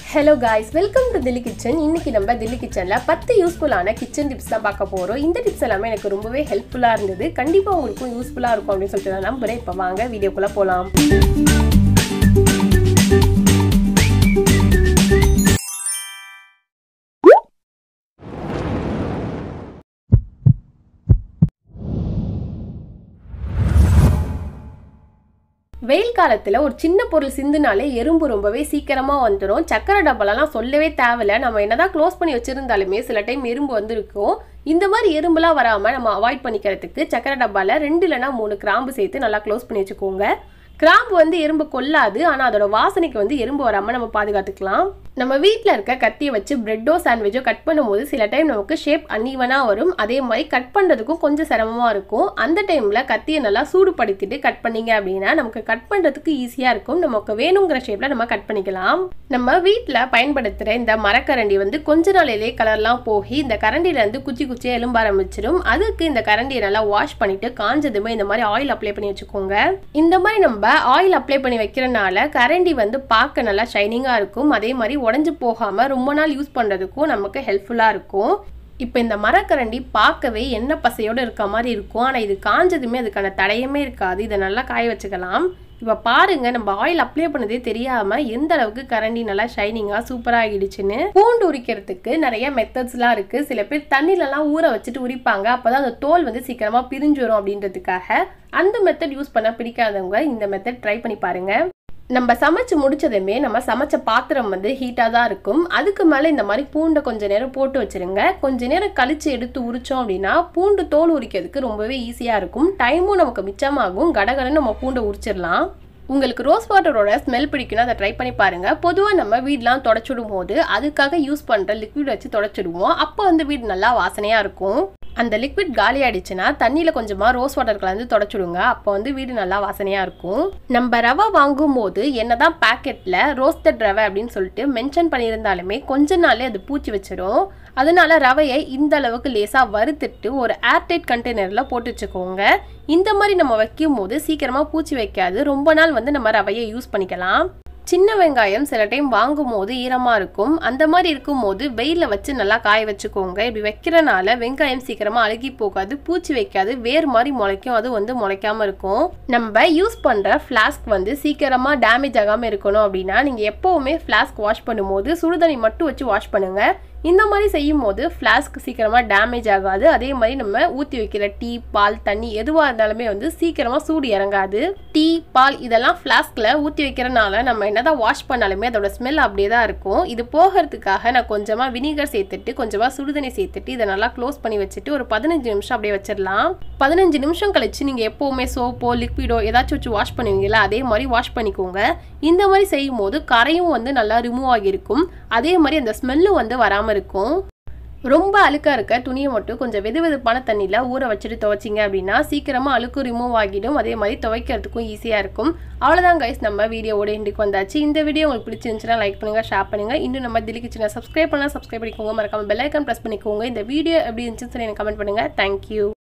hello guys welcome to Dilli kitchen இன்னைக்கு நம்ம தில்லி கிச்சனில் பத்து யூஸ்ஃபுல்லான கிச்சன் டிப்ஸ் தான் பார்க்க போகிறோம் இந்த டிப்ஸ் எல்லாமே எனக்கு ரொம்பவே ஹெல்ப்ஃபுல்லாக இருந்தது கண்டிப்பாக உங்களுக்கும் யூஸ்ஃபுல்லாக இருக்கும் அப்படின்னு சொல்லிட்டு நான் நம்புறேன் இப்போ வாங்க வீடியோக்குள்ளே போகலாம் வெயில் காலத்தில் ஒரு சின்ன பொருள் சிந்துனாலே எறும்பு ரொம்பவே சீக்கிரமாக வந்துடும் சக்கரை டப்பாலலாம் சொல்லவே தேவையில்ல நம்ம என்னதான் க்ளோஸ் பண்ணி வச்சுருந்தாலுமே சில டைம் எறும்பு வந்திருக்கும் இந்த மாதிரி எறும்புலாம் வராமல் நம்ம அவாய்ட் பண்ணிக்கிறதுக்கு சக்கரை டப்பாவில் ரெண்டு இல்லைனா மூணு கிராம்பு சேர்த்து நல்லா க்ளோஸ் பண்ணி வச்சுக்கோங்க கிராம்பு வந்து எறும்பு கொல்லாது ஆனால் அதோட வாசனைக்கு வந்து எறும்பு வராமல் நம்ம பாதுகாத்துக்கலாம் நம்ம வீட்டில் இருக்க கத்தியை வச்சு பிரெட்டோ சாண்ட்விச்சோ கட் பண்ணும்போது சில டைம் நமக்கு ஷேப் அன்ஈவனாக வரும் அதே மாதிரி கட் பண்ணுறதுக்கும் கொஞ்சம் சிரமமாக இருக்கும் அந்த டைமில் கத்தியை நல்லா சூடுபடுத்திட்டு கட் பண்ணீங்க அப்படின்னா நமக்கு கட் பண்ணுறதுக்கு ஈஸியாக இருக்கும் நமக்கு வேணுங்கிற ஷேப்பில் நம்ம கட் பண்ணிக்கலாம் நம்ம வீட்டில் பயன்படுத்துகிற இந்த மரக்கரண்டி வந்து கொஞ்ச நாளிலே கலர்லாம் போகி இந்த கரண்டிலேருந்து குச்சி குச்சியாக எலும்ப ஆரம்பிச்சிடும் அதுக்கு இந்த கரண்டியை நல்லா வாஷ் பண்ணிட்டு காஞ்சதுமே இந்த மாதிரி ஆயில் அப்ளை பண்ணி வச்சுக்கோங்க இந்த மாதிரி நம்ம ஆயில் அப்ளை பண்ணி வைக்கிறனால கரண்டி வந்து பார்க்க நல்லா ஷைனிங்காக இருக்கும் அதே மாதிரி உடஞ்சி போகாமல் ரொம்ப நாள் யூஸ் பண்ணுறதுக்கும் நமக்கு ஹெல்ப்ஃபுல்லாக இருக்கும் இப்போ இந்த மரக்கரண்டி பார்க்கவே எண்ணெய் பசையோடு இருக்க மாதிரி இருக்கும் ஆனால் இது காஞ்சதுமே அதுக்கான தடையுமே இருக்காது இதை நல்லா காய வச்சுக்கலாம் இப்போ பாருங்க நம்ம ஆயில் அப்ளை பண்ணதே தெரியாம எந்த அளவுக்கு கரண்டி நல்லா ஷைனிங்கா சூப்பரா ஆகிடுச்சுன்னு பூண்டு உரிக்கிறதுக்கு நிறைய மெத்தட்ஸ்லாம் இருக்கு சில பேர் தண்ணிலலாம் ஊற வச்சுட்டு உரிப்பாங்க அப்பதான் அந்த தோல் வந்து சீக்கிரமா பிரிஞ்சு வரும் அப்படின்றதுக்காக அந்த மெத்தட் யூஸ் பண்ண பிடிக்காதவங்க இந்த மெத்தட் ட்ரை பண்ணி பாருங்க நம்ம சமைச்சு முடிச்சதுமே நம்ம சமைச்ச பாத்திரம் வந்து ஹீட்டாக தான் இருக்கும் அதுக்கு மேலே இந்த மாதிரி பூண்டை கொஞ்ச நேரம் போட்டு வச்சிருங்க கொஞ்ச நேரம் கழிச்சு எடுத்து உரிச்சோம் அப்படின்னா பூண்டு தோல் உரிக்கிறதுக்கு ரொம்பவே ஈஸியாக இருக்கும் டைமும் நமக்கு மிச்சமாகும் கடகடன்னு நம்ம பூண்டை உரிச்சிடலாம் உங்களுக்கு ரோஸ் வாட்டரோட ஸ்மெல் பிடிக்குன்னா அதை ட்ரை பண்ணி பாருங்கள் பொதுவாக நம்ம வீடெலாம் தொடச்சிடும் போது அதுக்காக யூஸ் பண்ணுற லிக்விட் வச்சு தொடச்சிடுவோம் அப்போ வந்து வீடு நல்லா வாசனையாக இருக்கும் அந்த லிக்விட் காலி ஆயிடுச்சுன்னா தண்ணியில் கொஞ்சமாக ரோஸ் வாட்டர் கலந்து தொடச்சிடுங்க அப்போ வந்து வீடு நல்லா வாசனையாக இருக்கும் நம்ம ரவை வாங்கும் போது என்னதான் பேக்கெட்டில் ரோஸ்டட் ரவை அப்படின்னு சொல்லிட்டு மென்ஷன் பண்ணியிருந்தாலுமே கொஞ்ச நாளே அது பூச்சி வச்சிடும் அதனால ரவையை இந்த அளவுக்கு லேசாக வறுத்துட்டு ஒரு ஏர்டைட் கண்டெய்னரில் போட்டு வச்சுக்கோங்க இந்த மாதிரி நம்ம வைக்கும் போது சீக்கிரமாக பூச்சி வைக்காது ரொம்ப நாள் வந்து நம்ம ரவையை யூஸ் பண்ணிக்கலாம் சின்ன வெங்காயம் சில டைம் வாங்கும் போது ஈரமாக இருக்கும் அந்த மாதிரி இருக்கும் போது வெயிலில் வச்சு நல்லா காய வச்சுக்கோங்க இப்படி வைக்கிறனால வெங்காயம் சீக்கிரமாக அழுகி போகாது பூச்சி வைக்காது வேறு மாதிரி முளைக்கும் அது வந்து முளைக்காம இருக்கும் நம்ம யூஸ் பண்ணுற ஃப்ளாஸ்க் வந்து சீக்கிரமாக டேமேஜ் ஆகாமல் இருக்கணும் அப்படின்னா நீங்கள் எப்போவுமே ஃப்ளாஸ்க் வாஷ் பண்ணும்போது சுடுதண்ணி மட்டும் வச்சு வாஷ் பண்ணுங்கள் இந்த மாதிரி செய்யும் போது ஃப்ளாஸ்க் சீக்கிரமாக டேமேஜ் ஆகாது அதே மாதிரி நம்ம ஊற்றி வைக்கிற டீ பால் தண்ணி எதுவாக இருந்தாலுமே வந்து சீக்கிரமாக சூடு இறங்காது டீ பால் இதெல்லாம் ஃப்ளாஸ்கில் ஊற்றி வைக்கிறனால நம்ம என்னதான் வாஷ் பண்ணாலுமே அதோட ஸ்மெல் அப்படியே தான் இருக்கும் இது போகிறதுக்காக நான் கொஞ்சமாக வினிகர் சேர்த்துட்டு கொஞ்சமாக சுடுதண்ணி சேர்த்துட்டு இதை நல்லா க்ளோஸ் பண்ணி வச்சுட்டு ஒரு பதினஞ்சு நிமிஷம் அப்படியே வச்சிடலாம் பதினஞ்சு நிமிஷம் கழிச்சு நீங்கள் எப்போவுமே சோப்போ லிக்விடோ ஏதாச்சும் வச்சு வாஷ் பண்ணுவீங்களா அதே மாதிரி வாஷ் பண்ணிக்கோங்க இந்த மாதிரி செய்யும் போது கரையும் வந்து நல்லா ரிமூவ் ஆகியிருக்கும் அதே மாதிரி அந்த ஸ்மெல்லும் வந்து வராமல் இருக்கும் ரொம்ப அழுக்காக இருக்க துணியை மட்டும் கொஞ்சம் வெது வெதுப்பான தண்ணியில் ஊற வச்சுட்டு துவைச்சிங்க அப்படின்னா சீக்கிரமாக அழுக்கு ரிமூவ் ஆகிடும் அதே மாதிரி துவைக்கிறதுக்கும் ஈஸியாக இருக்கும் அவ்வளோதான் கைஸ் நம்ம வீடியோவோட இன்றைக்கு வந்தாச்சு இந்த வீடியோ உங்களுக்கு பிடிச்சிருந்துச்சுன்னா லைக் பண்ணுங்கள் ஷேர் பண்ணுங்கள் இன்னும் நம்ம தில்லி கிச்சனை சப்ஸ்கிரைப் பண்ணால் சப்ஸ்கிரைப் பண்ணிக்கோங்க மறக்காம பெல் ஐக்கன் ப்ரெஸ் பண்ணிக்கோங்க இந்த வீடியோ எப்படி இருந்துச்சுன்னு சொல்லி எனக்கு கமெண்ட் பண்ணுங்கள் தேங்க்யூ